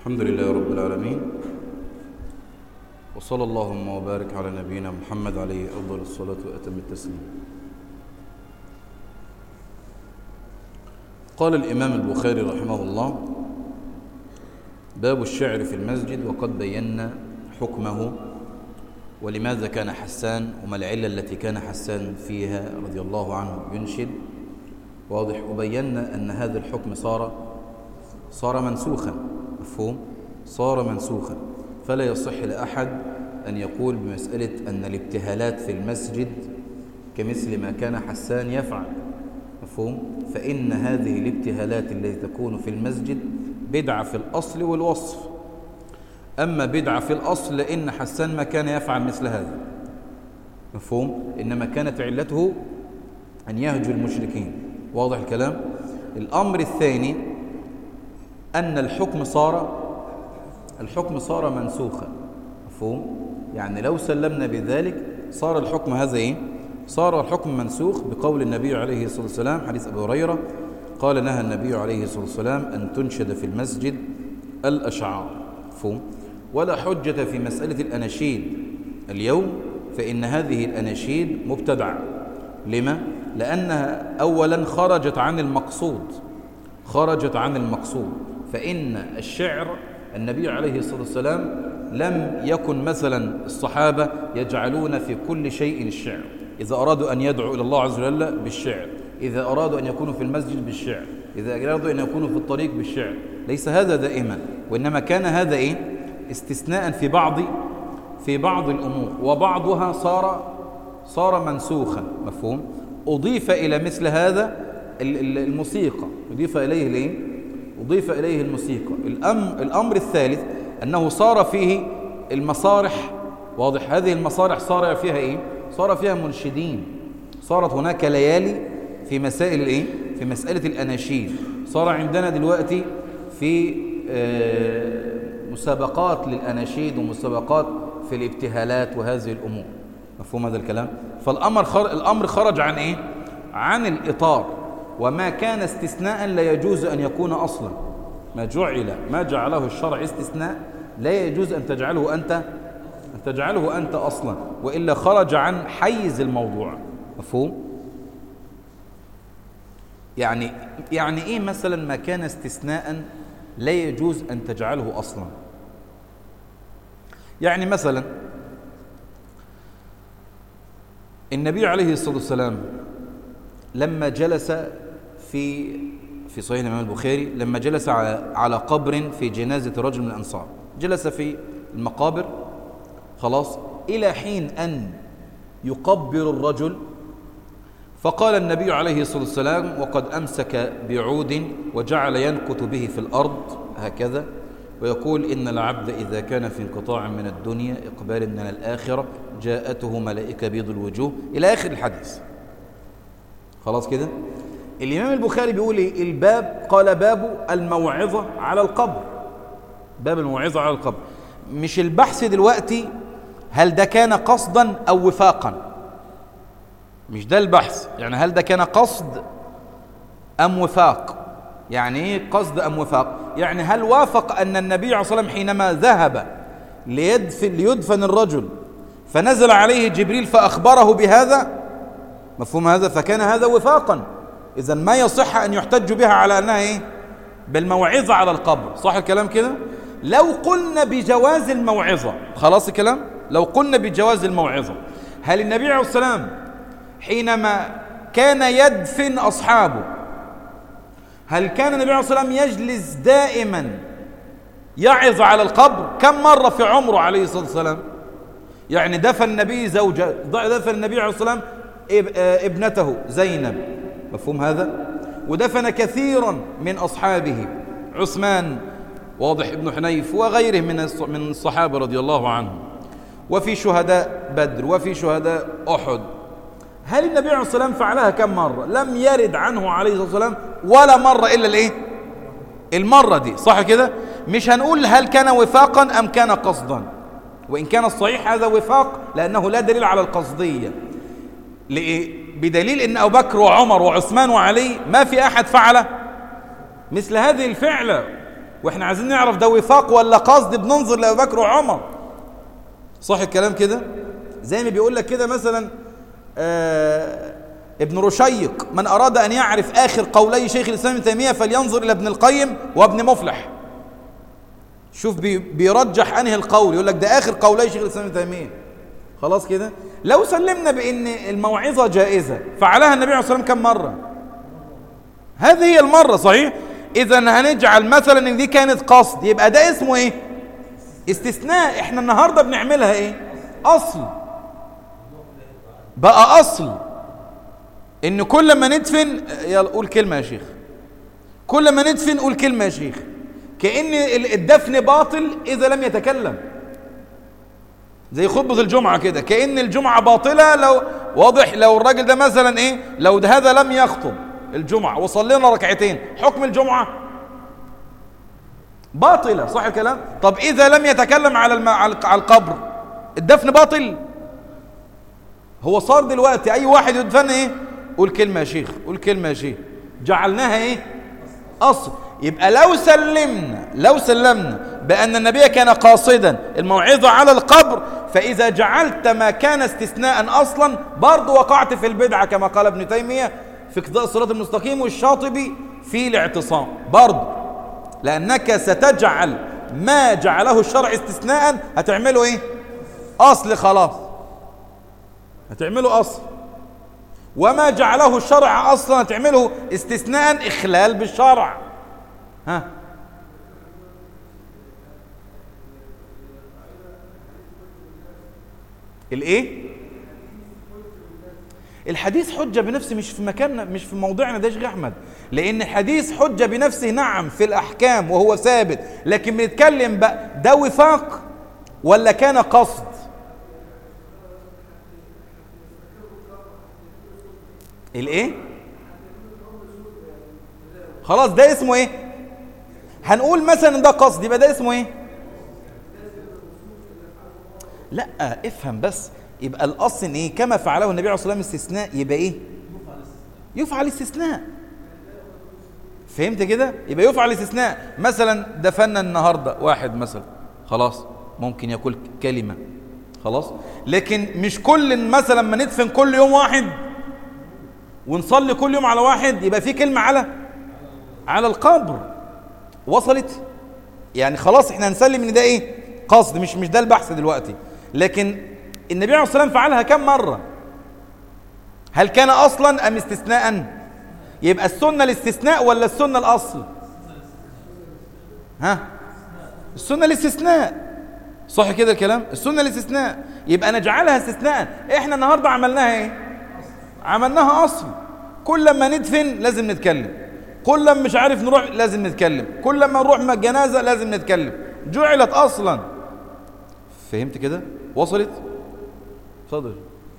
الحمد لله رب العالمين وصلى اللهم وبارك على نبينا محمد عليه أفضل الصلاة وأتم التسليم قال الإمام البخاري رحمه الله باب الشعر في المسجد وقد بينا حكمه ولماذا كان حسان وما العلة التي كان حسان فيها رضي الله عنه ينشد واضح وبينا أن هذا الحكم صار صار منسوخا مفهوم صار منسوخا فلا يصح لأحد أن يقول بمسألة أن الابتهالات في المسجد كمثل ما كان حسان يفعل مفهوم فإن هذه الابتهالات التي تكون في المسجد بدعة في الأصل والوصف أما بدعة في الأصل لأن حسان ما كان يفعل مثل هذا مفهوم إنما كانت علته أن يهجو المشركين واضح الكلام الأمر الثاني أن الحكم صار الحكم صار منسوخا مفهوم يعني لو سلمنا بذلك صار الحكم هذا إيه صار الحكم منسوخ بقول النبي عليه الصلاة والسلام حديث أبي هريرة قال نهى النبي عليه الصلاة والسلام أن تنشد في المسجد الأشعار مفهوم ولا حجة في مسألة الأناشيد اليوم فإن هذه الأناشيد مبتدعة لما؟ لأنها أولا خرجت عن المقصود خرجت عن المقصود فإن الشعر النبي عليه الصلاة والسلام لم يكن مثلا الصحابة يجعلون في كل شيء الشعر إذا أرادوا أن يدعوا إلى الله عز وجل بالشعر إذا أرادوا أن يكونوا في المسجد بالشعر إذا أرادوا أن يكونوا في الطريق بالشعر ليس هذا دائما وإنما كان هذا إيه؟ استثناء في بعض في بعض الأمور وبعضها صار صار منسوخا مفهوم أضيف إلى مثل هذا الموسيقى أضيف إليه ليه؟ أضيف إليه الموسيقى الأم الأمر الثالث أنه صار فيه المسارح واضح هذه المسارح صار فيها إيه؟ صار فيها منشدين صارت هناك ليالي في مسائل الإيه؟ في مسألة الأناشيد صار عندنا دلوقتي في مسابقات للأناشيد ومسابقات في الابتهالات وهذه الأمور مفهوم هذا الكلام فالأمر خر... الأمر خرج عن إيه عن الإطار وما كان استثناء لا يجوز أن يكون أصلا ما جعل ما جعله الشرع استثناء لا يجوز أن تجعله أنت أن تجعله أنت أصلا وإلا خرج عن حيز الموضوع مفهوم يعني يعني إيه مثلا ما كان استثناء لا يجوز أن تجعله أصلا يعني مثلا النبي عليه الصلاة والسلام لما جلس في في صحيح الإمام البخاري لما جلس على على قبر في جنازة رجل من الأنصار جلس في المقابر خلاص إلى حين أن يقبر الرجل فقال النبي عليه الصلاة والسلام وقد أمسك بعود وجعل ينكت به في الأرض هكذا ويقول إن العبد إذا كان في انقطاع من الدنيا إقبال من الآخرة جاءته ملائكة بيض الوجوه إلى آخر الحديث خلاص كده الإمام البخاري بيقول إيه الباب قال باب الموعظة على القبر باب الموعظة على القبر مش البحث دلوقتي هل ده كان قصدا أو وفاقا مش ده البحث يعني هل ده كان قصد أم وفاق يعني ايه قصد أم وفاق يعني هل وافق أن النبي عليه الصلاة والسلام حينما ذهب ليدفن, ليدفن الرجل فنزل عليه جبريل فأخبره بهذا مفهوم هذا فكان هذا وفاقا إذا ما يصح أن يحتج بها على أنها إيه بالموعظة على القبر صح الكلام كده لو قلنا بجواز الموعظة خلاص الكلام لو قلنا بجواز الموعظة هل النبي عليه الصلاة والسلام حينما كان يدفن أصحابه هل كان النبي عليه الصلاة والسلام يجلس دائما يعظ على القبر كم مرة في عمره عليه الصلاة والسلام يعني دفن النبي زوجة دفن النبي عليه الصلاة والسلام ابنته زينب مفهوم هذا ودفن كثيرا من أصحابه عثمان واضح ابن حنيف وغيره من من الصحابة رضي الله عنهم وفي شهداء بدر وفي شهداء أحد هل النبي عليه الصلاة والسلام فعلها كم مرة لم يرد عنه عليه الصلاة والسلام ولا مرة إلا الإيه المرة دي صح كده مش هنقول هل كان وفاقا أم كان قصدا وإن كان الصحيح هذا وفاق لأنه لا دليل على القصدية لإيه بدليل أن أبو بكر وعمر وعثمان وعلي ما في أحد فعل مثل هذه الفعلة واحنا عايزين نعرف ده وفاق ولا قصد بننظر لابو بكر وعمر صح الكلام كده زي ما بيقول لك كده مثلا آه ابن رشيق من أراد أن يعرف آخر قولي شيخ الإسلام ابن تيمية فلينظر إلى ابن القيم وابن مفلح شوف بي بيرجح أنهي القول يقول لك ده آخر قولي شيخ الإسلام ابن تيمية خلاص كده لو سلمنا بأن الموعظة جائزة فعلها النبي عليه الصلاة والسلام كم مرة هذه هي المرة صحيح إذا هنجعل مثلا إن دي كانت قصد يبقى ده اسمه إيه استثناء إحنا النهاردة بنعملها إيه أصل بقى أصل إن كل ما ندفن يلا قول كلمة يا شيخ كل ما ندفن قول كلمة يا شيخ كأن الدفن باطل إذا لم يتكلم زي خطبة الجمعة كده كأن الجمعة باطلة لو واضح لو الراجل ده مثلا إيه لو ده هذا لم يخطب الجمعة وصلينا ركعتين حكم الجمعة باطلة صح الكلام طب إذا لم يتكلم على الم... على القبر الدفن باطل هو صار دلوقتي أي واحد يدفن إيه قول كلمة يا شيخ قول كلمة يا شيخ جعلناها إيه أصل يبقى لو سلمنا لو سلمنا بأن النبي كان قاصدا الموعظة على القبر فإذا جعلت ما كان استثناء أصلا برضو وقعت في البدعة كما قال ابن تيمية في اقتضاء الصراط المستقيم والشاطبي في الاعتصام برضو لأنك ستجعل ما جعله الشرع استثناء هتعمله ايه أصل خلاص هتعمله أصل وما جعله الشرع أصلا هتعمله استثناء إخلال بالشرع ها الايه الحديث حجة بنفسه مش في مكاننا مش في موضعنا ده شيخ احمد لان الحديث حجة بنفسه نعم في الاحكام وهو ثابت لكن بنتكلم بقى ده وفاق ولا كان قصد الايه خلاص ده اسمه ايه هنقول مثلا ده قصد يبقى ده اسمه ايه لا افهم بس يبقى الاصل ايه كما فعله النبي عليه الصلاه والسلام استثناء يبقى ايه يفعل استثناء فهمت كده يبقى يفعل استثناء مثلا دفنا النهارده واحد مثلا خلاص ممكن يقول كلمه خلاص لكن مش كل مثلا ما ندفن كل يوم واحد ونصلي كل يوم على واحد يبقى في كلمه على على القبر وصلت يعني خلاص احنا هنسلم ان ده ايه قصد مش مش ده البحث دلوقتي لكن النبي عليه الصلاه والسلام فعلها كم مره هل كان اصلا ام استثناء يبقى السنه الاستثناء ولا السنه الاصل ها السنه الاستثناء صح كده الكلام السنه الاستثناء يبقى نجعلها استثناء احنا النهارده عملناها ايه عملناها اصل كل ما ندفن لازم نتكلم كل ما مش عارف نروح لازم نتكلم كل ما نروح من الجنازه لازم نتكلم جعلت اصلا فهمت كده وصلت اتفضل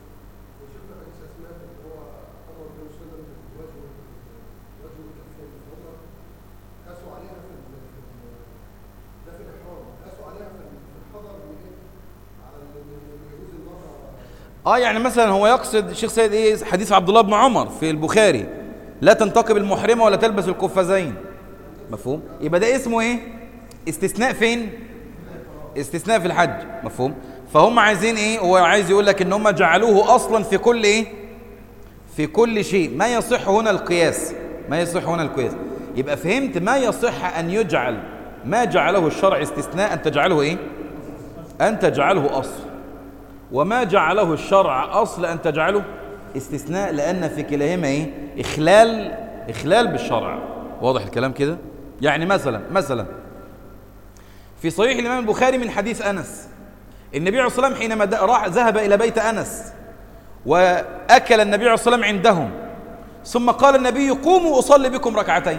اه يعني مثلا هو يقصد الشيخ سيد ايه حديث عبد الله بن عمر في البخاري لا تنتقب المحرمه ولا تلبس القفازين مفهوم يبقى ده اسمه ايه استثناء فين استثناء في الحج مفهوم فهم عايزين ايه هو عايز يقول لك ان هم جعلوه اصلا في كل ايه في كل شيء ما يصح هنا القياس ما يصح هنا القياس يبقى فهمت ما يصح ان يجعل ما جعله الشرع استثناء ان تجعله ايه ان تجعله اصل وما جعله الشرع اصل ان تجعله استثناء لان في كلاهما ايه اخلال اخلال بالشرع واضح الكلام كده يعني مثلا مثلا في صحيح الامام البخاري من حديث انس النبي عليه الصلاه والسلام حينما راح ذهب الى بيت انس واكل النبي عليه الصلاه والسلام عندهم ثم قال النبي قوموا اصلي بكم ركعتين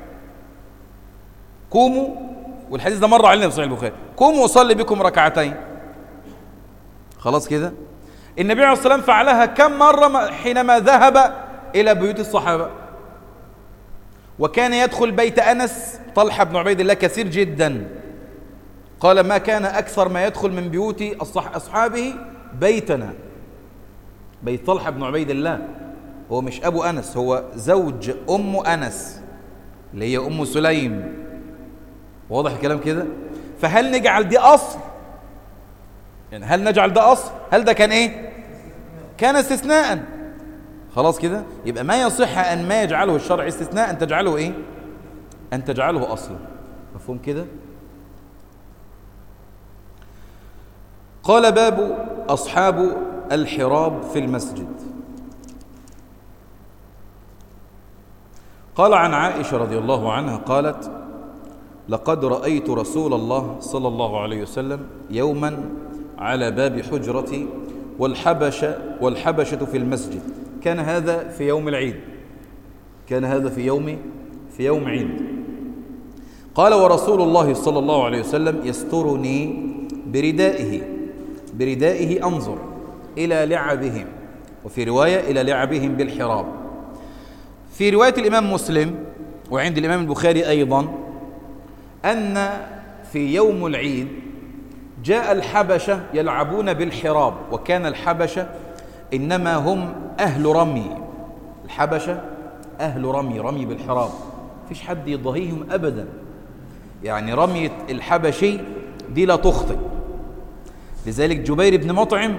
قوموا والحديث ده مر علينا في صحيح البخاري قوموا اصلي بكم ركعتين خلاص كده النبي عليه الصلاه والسلام فعلها كم مره حينما ذهب الى بيوت الصحابه وكان يدخل بيت انس طلحه بن عبيد الله كثير جدا قال ما كان أكثر ما يدخل من بيوت أصحابه بيتنا بيت طلحة بن عبيد الله هو مش أبو أنس هو زوج أم أنس اللي هي أم سليم واضح الكلام كده فهل نجعل دي أصل يعني هل نجعل ده أصل هل ده كان إيه كان استثناء خلاص كده يبقى ما يصح أن ما يجعله الشرع استثناء أن تجعله إيه أن تجعله أصلا مفهوم كده قال باب أصحاب الحراب في المسجد قال عن عائشة رضي الله عنها قالت لقد رأيت رسول الله صلى الله عليه وسلم يوما على باب حجرتي والحبشة, والحبشة في المسجد كان هذا في يوم العيد كان هذا في يوم في يوم عيد قال ورسول الله صلى الله عليه وسلم يسترني بردائه بردائه أنظر إلى لعبهم وفي رواية إلى لعبهم بالحراب في رواية الإمام مسلم وعند الإمام البخاري أيضا أن في يوم العيد جاء الحبشة يلعبون بالحراب وكان الحبشة إنما هم أهل رمي الحبشة أهل رمي رمي بالحراب فيش حد يضاهيهم أبدا يعني رمية الحبشي دي لا تخطئ لذلك جبير بن مطعم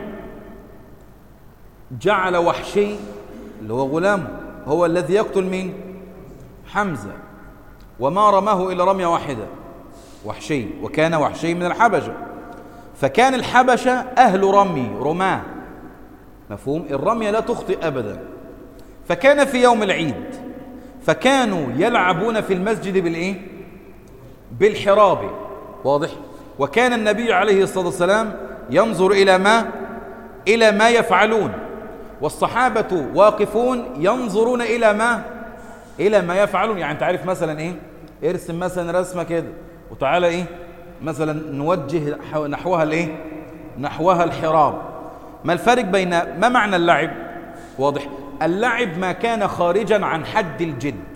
جعل وحشي اللي هو غلامه هو الذي يقتل مين حمزة وما رماه إلا رمية واحدة وحشي وكان وحشي من الحبشة فكان الحبشة أهل رمي رماه مفهوم الرمية لا تخطئ أبدا فكان في يوم العيد فكانوا يلعبون في المسجد بالإيه بالحراب واضح وكان النبي عليه الصلاة والسلام ينظر إلى ما إلى ما يفعلون والصحابة واقفون ينظرون إلى ما إلى ما يفعلون يعني أنت عارف مثلا إيه ارسم مثلا رسمة كده وتعالى إيه مثلا نوجه نحوها الإيه نحوها الحراب ما الفرق بين ما معنى اللعب واضح اللعب ما كان خارجا عن حد الجد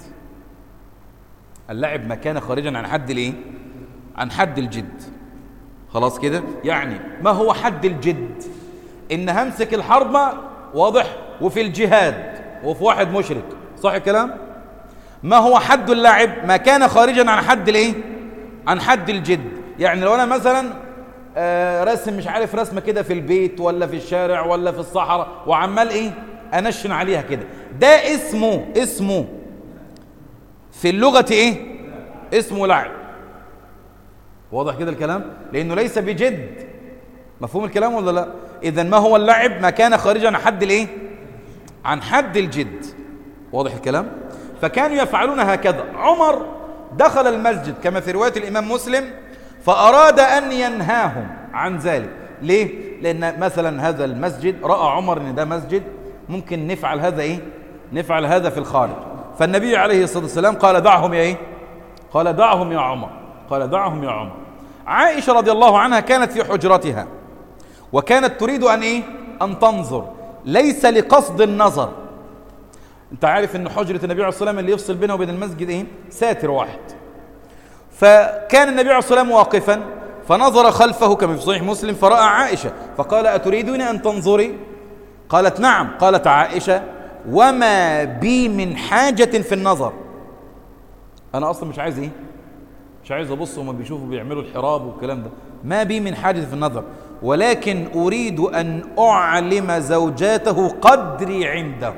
اللعب ما كان خارجا عن حد الايه عن حد الجد خلاص كده يعني ما هو حد الجد ان همسك الحربة واضح وفي الجهاد وفي واحد مشرك صح الكلام ما هو حد اللعب ما كان خارجا عن حد الايه عن حد الجد يعني لو انا مثلا آه رسم مش عارف رسمه كده في البيت ولا في الشارع ولا في الصحراء وعمال ايه انشن عليها كده ده اسمه اسمه في اللغه ايه اسمه لعب واضح كده الكلام لانه ليس بجد مفهوم الكلام ولا لا اذا ما هو اللعب ما كان خارجا عن حد الايه عن حد الجد واضح الكلام فكانوا يفعلون هكذا عمر دخل المسجد كما في روايه الامام مسلم فاراد ان ينهاهم عن ذلك ليه لان مثلا هذا المسجد راى عمر ان ده مسجد ممكن نفعل هذا ايه نفعل هذا في الخارج فالنبي عليه الصلاه والسلام قال دعهم يا ايه قال دعهم يا عمر قال دعهم يا عمر عائشة رضي الله عنها كانت في حجرتها وكانت تريد أن إيه؟ أن تنظر ليس لقصد النظر أنت عارف أن حجرة النبي عليه الصلاة والسلام اللي يفصل بينه وبين المسجد إيه؟ ساتر واحد فكان النبي عليه الصلاة والسلام واقفا فنظر خلفه كما في صحيح مسلم فرأى عائشة فقال أتريدون أن تنظري قالت نعم قالت عائشة وما بي من حاجة في النظر أنا أصلا مش عايز إيه مش عايز أبص وما بيشوفوا بيعملوا الحراب والكلام ده ما بي من حاجة في النظر ولكن أريد أن أعلم زوجاته قدري عنده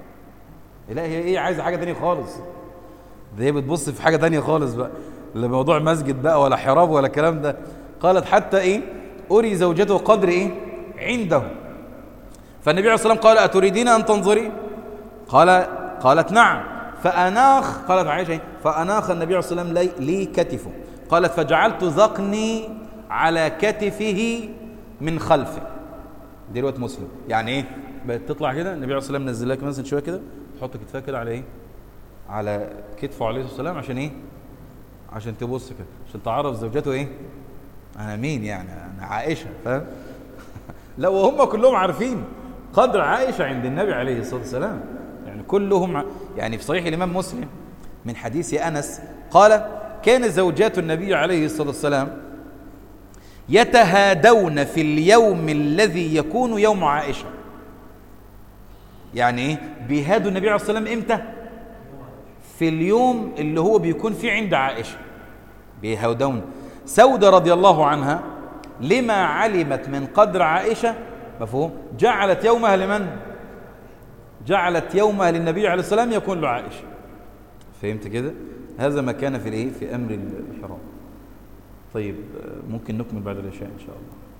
لا هي إيه عايزة حاجة تانية خالص ده هي بتبص في حاجة تانية خالص بقى لا موضوع مسجد بقى ولا حراب ولا الكلام ده قالت حتى إيه أري زوجته قدر إيه عنده فالنبي عليه الصلاة والسلام قال أتريدين أن تنظري قال قالت نعم فأناخ قالت عائشة فأناخ النبي عليه الصلاة والسلام لي كتفه قالت فجعلت ذقني على كتفه من خلفه دي رواية مسلم يعني ايه بقت تطلع كده النبي عليه الصلاة والسلام نزل لك مثلا شوية كده تحط كتفها كده على ايه على كتفه عليه الصلاة والسلام عشان ايه عشان تبص كده عشان تعرف زوجته ايه انا مين يعني انا عائشة فاهم لا وهم كلهم عارفين قدر عائشة عند النبي عليه الصلاة والسلام يعني كلهم يعني في صحيح الإمام مسلم من حديث أنس قال كان زوجات النبي عليه الصلاة والسلام يتهادون في اليوم الذي يكون يوم عائشة يعني ايه بيهادوا النبي عليه الصلاة والسلام امتى في اليوم اللي هو بيكون فيه عند عائشة بيهودون سودة رضي الله عنها لما علمت من قدر عائشة مفهوم جعلت يومها لمن جعلت يومها للنبي عليه السلام يكون له عائشة فهمت كده هذا ما كان في الايه في امر الحرام طيب ممكن نكمل بعد العشاء ان شاء الله